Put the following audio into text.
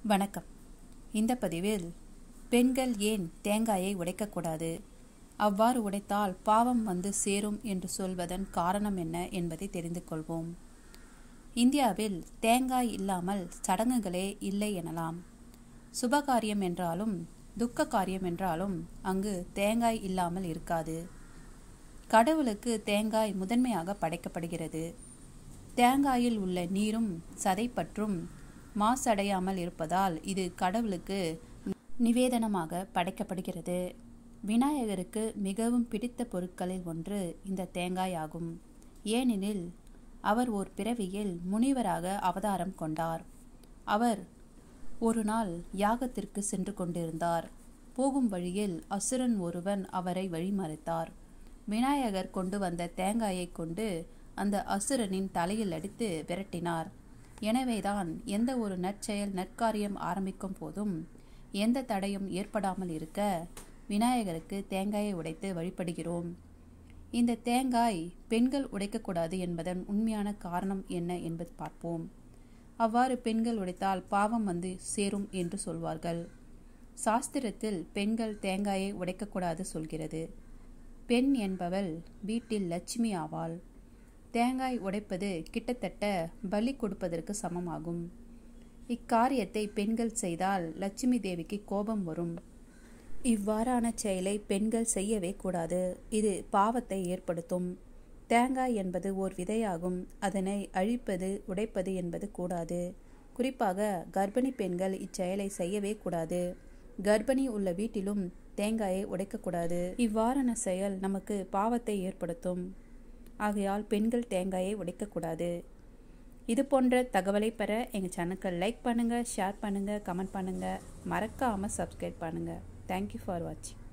வணக்கம் இந்த பதிவில் பெண்கள் ஏன் தேங்காயை உடைக்கக்கூடாது அவ்வாறு உடைத்தால் பாவம் வந்து சேரும் என்று சொல்வதன் காரணம் என்ன என்பதை தெரிந்து கொள்வோம் இந்தியாவில் தேங்காய் இல்லாமல் சடங்குகளே இல்லை எனலாம் சுபகாரியம் என்றாலும் துக்க காரியம் என்றாலும் அங்கு தேங்காய் இல்லாமல் இருக்காது கடவுளுக்கு தேங்காய் முதன்மையாக படைக்கப்படுகிறது தேங்காயில் உள்ள நீரும் சதைப்பற்றும் மாசடையாமல் இருப்பதால் இது கடவுளுக்கு நிவேதனமாக படைக்கப்படுகிறது விநாயகருக்கு மிகவும் பிடித்த பொருட்களில் ஒன்று இந்த தேங்காய் ஆகும் ஏனெனில் அவர் ஓர் பிறவியில் முனிவராக அவதாரம் கொண்டார் அவர் ஒரு நாள் யாகத்திற்கு சென்று கொண்டிருந்தார் போகும் வழியில் அசுரன் ஒருவன் அவரை வழிமறைத்தார் விநாயகர் கொண்டு வந்த தேங்காயை கொண்டு அந்த அசுரனின் தலையில் அடித்து விரட்டினார் எனவேதான் எந்த ஒரு நற்செயல் நற்காரியம் ஆரம்பிக்கும் போதும் எந்த தடையும் ஏற்படாமல் இருக்க விநாயகருக்கு தேங்காயை உடைத்து வழிபடுகிறோம் இந்த தேங்காய் பெண்கள் உடைக்கக்கூடாது என்பதன் உண்மையான காரணம் என்ன என்பது பார்ப்போம் அவ்வாறு பெண்கள் உடைத்தால் பாவம் வந்து சேரும் என்று சொல்வார்கள் சாஸ்திரத்தில் பெண்கள் தேங்காயை உடைக்கக்கூடாது சொல்கிறது பெண் என்பவள் வீட்டில் லட்சுமி ஆவாள் தேங்காய் உடைப்பது கிட்டத்தட்ட பலி கொடுப்பதற்கு சமமாகும் இக்காரியத்தை பெண்கள் செய்தால் லட்சுமி தேவிக்கு கோபம் வரும் இவ்வாறான செயலை பெண்கள் செய்யவே கூடாது இது பாவத்தை ஏற்படுத்தும் தேங்காய் என்பது ஓர் விதையாகும் அதனை அழிப்பது உடைப்பது என்பது கூடாது குறிப்பாக கர்ப்பிணி பெண்கள் இச்செயலை செய்யவே கூடாது கர்ப்பிணி உள்ள வீட்டிலும் தேங்காயை உடைக்கக்கூடாது இவ்வாறான செயல் நமக்கு பாவத்தை ஏற்படுத்தும் ஆகையால் பெண்கள் தேங்காயை உடைக்கக்கூடாது இது போன்ற தகவலை பெற எங்கள் சேனலுக்கு லைக் பண்ணுங்கள் ஷேர் பண்ணுங்கள் கமெண்ட் பண்ணுங்கள் மறக்காமல் சப்ஸ்கிரைப் பண்ணுங்கள் தேங்க்யூ ஃபார் வாட்சிங்